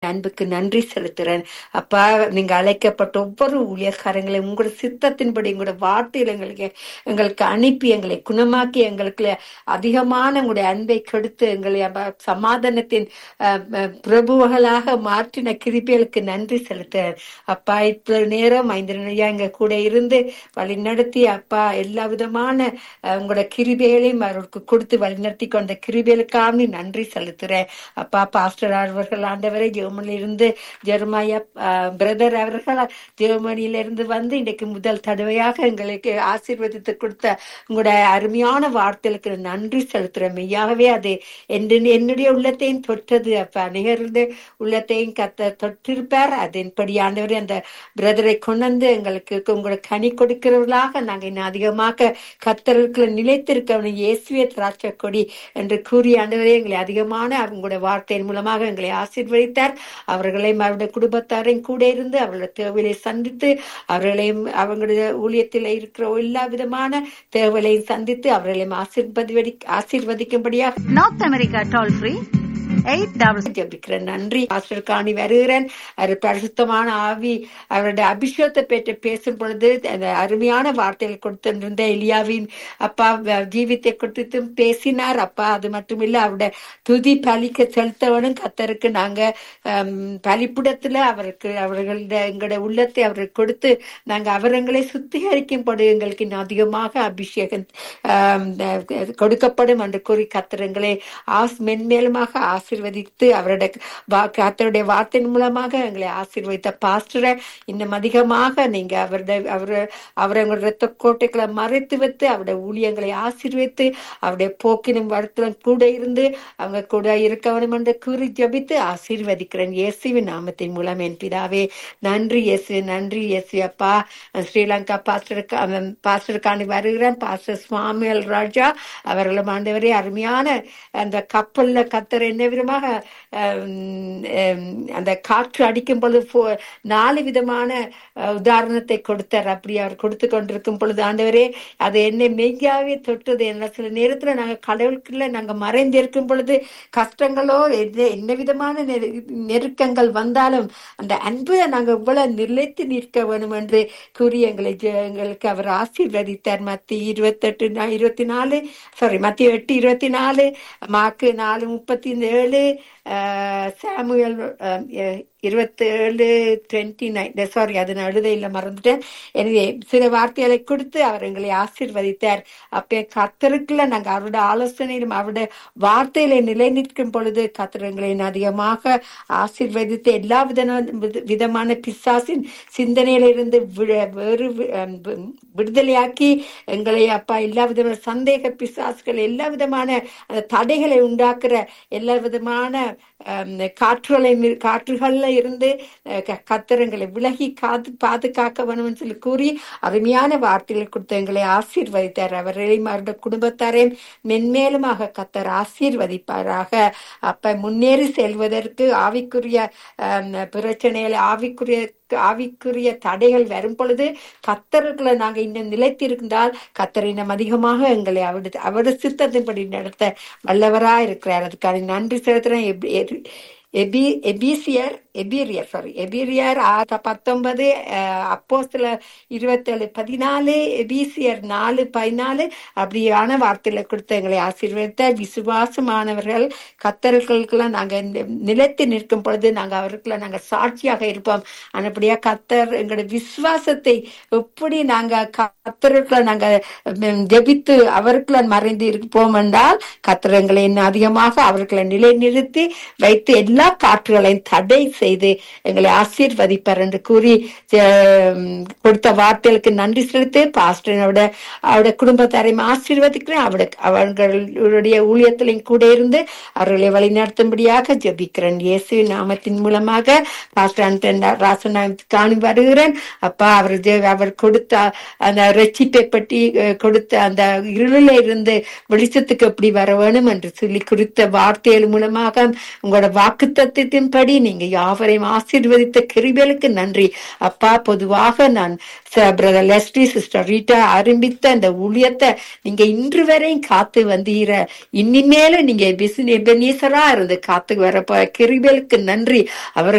அன்புக்கு நன்றி செலுத்துறேன் அப்பா நீங்க அழைக்கப்பட்ட ஒவ்வொரு ஊழியக்காரங்களையும் உங்களோட சித்தத்தின்படி உங்களோட வார்த்தையில எங்களுக்கு எங்களுக்கு அனுப்பி எங்களை குணமாக்கி எங்களுக்கு அதிகமான உங்களுடைய அன்பை கொடுத்து எங்களை அப்பா சமாதானத்தின் அஹ், அஹ், பிரபுவர்களாக மாற்றின கிருபிகளுக்கு நன்றி செலுத்துறேன் அப்பா இவ்வளவு நேரம் ஐந்து எங்க கூட இருந்து வழி நடத்தி அப்பா எல்லா விதமான அஹ், உங்களோட கிருபைகளையும் அவருக்கு கொடுத்து வழிநடத்தி கொண்ட கிருபைகளுக்காக நன்றி செலுத்துறேன் அப்பா பாஸ்டர் அவர்கள் ஆண்டவரை ஜெர்மனில இருந்து ஜெர்மாயா பிரதர் அவர்கள் ஜெர்மனியில இருந்து வந்து இன்னைக்கு முதல் தடவையாக எங்களுக்கு ஆசீர்வதித்து கொடுத்த உங்களோட அருமையான வார்த்தைகளுக்கு நன்றி செலுத்துறேன் மெய்யாகவே அது என்று என்னுடைய உள்ளத்தையும் தொட்டது அப்ப நிகழ்ந்து உள்ளத்தையும் கத்த தொட்டிருப்பார் அதன்படி ஆண்டவரே அந்த பிரதரை கொண்டு வந்து எங்களுக்கு உங்களோட கனி கொடுக்கிறவர்களாக நாங்க இன்னும் அதிகமாக கத்தர்களுக்குள்ள நிலைத்திருக்கவனை இயேசுவே திராட்சை கொடி என்று கூறி ஆண்டவரே எங்களை அதிகமான அவங்களோட வார்த்தையின் மூலமாக எங்களை ஆசீர்வதித்தார் அவர்களையும் அவருடைய குடும்பத்தாரையும் கூட இருந்து அவர்களுடைய தேவையை சந்தித்து அவர்களையும் அவங்களுடைய ஊழியத்தில் இருக்கிற எல்லா விதமான தேவைகளையும் சந்தித்து அவர்களையும் ஆசீர்வதி ஆசீர்வதிக்கும்படியாக North America toll free eight double ஜெபிக்கிறேன் நன்றி பாஸ்டர் காணி வருகிறேன் அவர் பரிசுத்தமான ஆவி அவருடைய அபிஷேகத்தை பெற்று பேசும் பொழுது அந்த அருமையான வார்த்தைகள் கொடுத்திருந்த எலியாவின் அப்பா வ- ஜீவித்தை கொடுத்து பேசினார் அப்பா அது மட்டும் இல்ல அவருடைய துதி பலிக்க செலுத்தவனும் கத்தருக்கு நாங்க ஹம், பலிப்புடத்துல அவருக்கு அவர்களுடைய எங்களுடைய உள்ளத்தை அவருக்கு கொடுத்து நாங்க அவரங்களை சுத்திகரிக்கும்படி எங்களுக்கு இன்னும் அதிகமாக அபிஷேகம் ஆம், அஹ், கொடுக்கப்படும் என்று கூறி கத்திரங்களை ஆஸ் மென்மேலுமாக ஆசீர்வதித்து அவருடைய வா- கர்த்தருடைய வார்த்தையின் மூலமாக எங்களை ஆசீர்வதித்த பாஸ்டரை இன்னும் அதிகமாக நீங்க அவருடைய அவர் அவரை உங்களுடைய ரத்த கோட்டைகளை மறைத்து வைத்து அவருடைய ஊழியங்களை ஆசீர்வதித்து அவருடைய போக்கினும் வருத்தலும் கூட இருந்து அவங்க கூட இருக்கவனும் என்று கூறி ஜபித்து ஆசீர்வதிக்கிறேன் இயேசுவின் நாமத்தின் மூலம் என் பிதாவே நன்றி இயேசு நன்றி இயேசு அப்பா ஸ்ரீலங்கா பாஸ்டருக்கு அவன் பாஸ்டருக்காண்டி வருகிறேன் பாஸ்டர் சுவாமியல் ராஜா அவர்களும் ஆண்டவரே அருமையான அந்த கப்பல்ல கத்தர் என்ன விதமாக ஹம், ஹம், அந்த காற்று அடிக்கும் பொழுது போ- நாலு விதமான அஹ், உதாரணத்தை கொடுத்தார் அப்படி அவர் கொடுத்து கொண்டிருக்கும் பொழுது ஆண்டவரே அது என்னை மெய்யாவே தொட்டது என்ன சில நேரத்துல நாங்க கடவுளுக்குள்ள நாங்க மறைந்திருக்கும் பொழுது கஷ்டங்களோ என்ன என்ன விதமான நெரு- நெருக்கங்கள் வந்தாலும் அந்த அன்பை நாங்க இவ்வளவு நிலைத்து நிற்க வேணும் என்று கூறி எங்களை ஜெ- எங்களுக்கு அவர் ஆசீர்வதித்தார் மத்தி இருபத்தெட்டு நா- இருபத்தி நாலு சாரி மத்திய எட்டு இருபத்தி நாலு மாக்கு நாலு முப்பத்தி ஏழு சாமுவேல் இருபத்தி ஏழு டுவெண்ட்டி நைன் சாரி அது நான் எழுத இல்லை மறந்துட்டேன் எனவே சில வார்த்தைகளை கொடுத்து அவர் எங்களை ஆசீர்வதித்தார் அப்ப கத்தருக்குள்ள நாங்க அவருடைய ஆலோசனையிலும் அவருடைய வார்த்தையில நிலை நிற்கும் பொழுது கத்தர் எங்களை இன்னும் அதிகமாக ஆசீர்வதித்து எல்லா விதமான விதமான பிசாசின் சிந்தனையில இருந்து வி- வேறு வி- அஹ் வி- விடுதலையாக்கி எங்களை அப்பா எல்லா விதமான சந்தேக பிசாசுகள் எல்லா விதமான அந்த தடைகளை உண்டாக்குற எல்லா விதமான அஹ், காற்றுகளை மி- காற்றுகள்ல இருந்து அஹ், க- கத்தரங்களை விலகி காத்து பாதுகாக்க வேணும்னு சொல்லி கூறி அருமையான வார்த்தைகளை கொடுத்து எங்களை ஆசீர்வதித்தார் அவர்களையும் அவருடைய குடும்பத்தாரையும் மென்மேலுமாக கத்தர் ஆசீர்வதிப்பாராக அப்ப முன்னேறி செல்வதற்கு ஆவிக்குரிய அஹ், பிரச்சனைகளை ஆவிக்குரிய ஆவிக்குரிய தடைகள் வரும் பொழுது கத்தர்களை நாங்க இன்னும் நிலைத்திருந்தால் கத்தர் இன்னும் அதிகமாக எங்களை அவருடைய அவருடைய சித்தத்தின்படி நடத்த வல்லவரா இருக்கிறார் அதுக்கான நன்றி செலுத்துறேன் எபி- எபி- எபி எபீசியர் எபீரியர் சாரி எபீரியர் ஆ- பத்தொன்பது அப்போ சில இருபத்தேழு பதினாலு எபீசியர் நாலு பதினாலு அப்படியான வார்த்தையில கொடுத்து எங்களை ஆசீர்வதித்த விசுவாசமானவர்கள் கத்தர்களுக்கெல்லாம் நாங்க இந்த நிலைத்து நிற்கும் பொழுது நாங்க அவருக்குள்ள நாங்க சாட்சியாக இருப்போம் அப்படியா கத்தர் எங்களுடைய விசுவாசத்தை எப்படி நாங்க கத்தருக்குள்ள நாங்க ம், ஜெபித்து அவருக்குள்ள மறைந்து இருப்போம் என்றால் கத்தர் எங்களை இன்னும் அதிகமாக அவர்களை நிலைநிறுத்தி வைத்து எல்லா காற்றுகளையும் தடை செய்து எங்களை ஆசீர்வதிப்பார் என்று கூறி ஜெ- கொடுத்த வார்த்தைகளுக்கு நன்றி செலுத்தி பாஸ்டரோட அவருடைய குடும்பத்தாரையும் ஆசீர்வதிக்கிறேன் அவருடைய அவர்களுடைய ஊழியத்திலையும் கூட இருந்து அவர்களை வழிநடத்தும்படியாக ஜெபிக்கிறேன் இயேசுவின் நாமத்தின் மூலமாக பாஸ்டர் அன்டன் ராசன் காணி வருகிறேன் அப்பா அவர் ஜெ- அவர் கொடுத்த அந்த ரட்சிப்பை பற்றி அஹ், கொடுத்த அந்த இருளில இருந்து வெளிச்சத்துக்கு எப்படி வர வேணும் என்று சொல்லி குறித்த வார்த்தைகள் மூலமாக உங்களோட வாக்கு தத்துவத்தின்படி நீங்க யாவரையும் ஆசீர்வதித்த கிருபைகளுக்கு நன்றி அப்பா பொதுவாக நான் பிரதர் லெஸ்லி சிஸ்டர் ரீட்டா ஆரம்பித்த அந்த ஊழியத்தை நீங்க இன்று வரையும் காத்து வந்தீர இனிமேலும் நீங்க பிசினி இருந்து காத்து வரப்போ கிருபைகளுக்கு நன்றி அவர்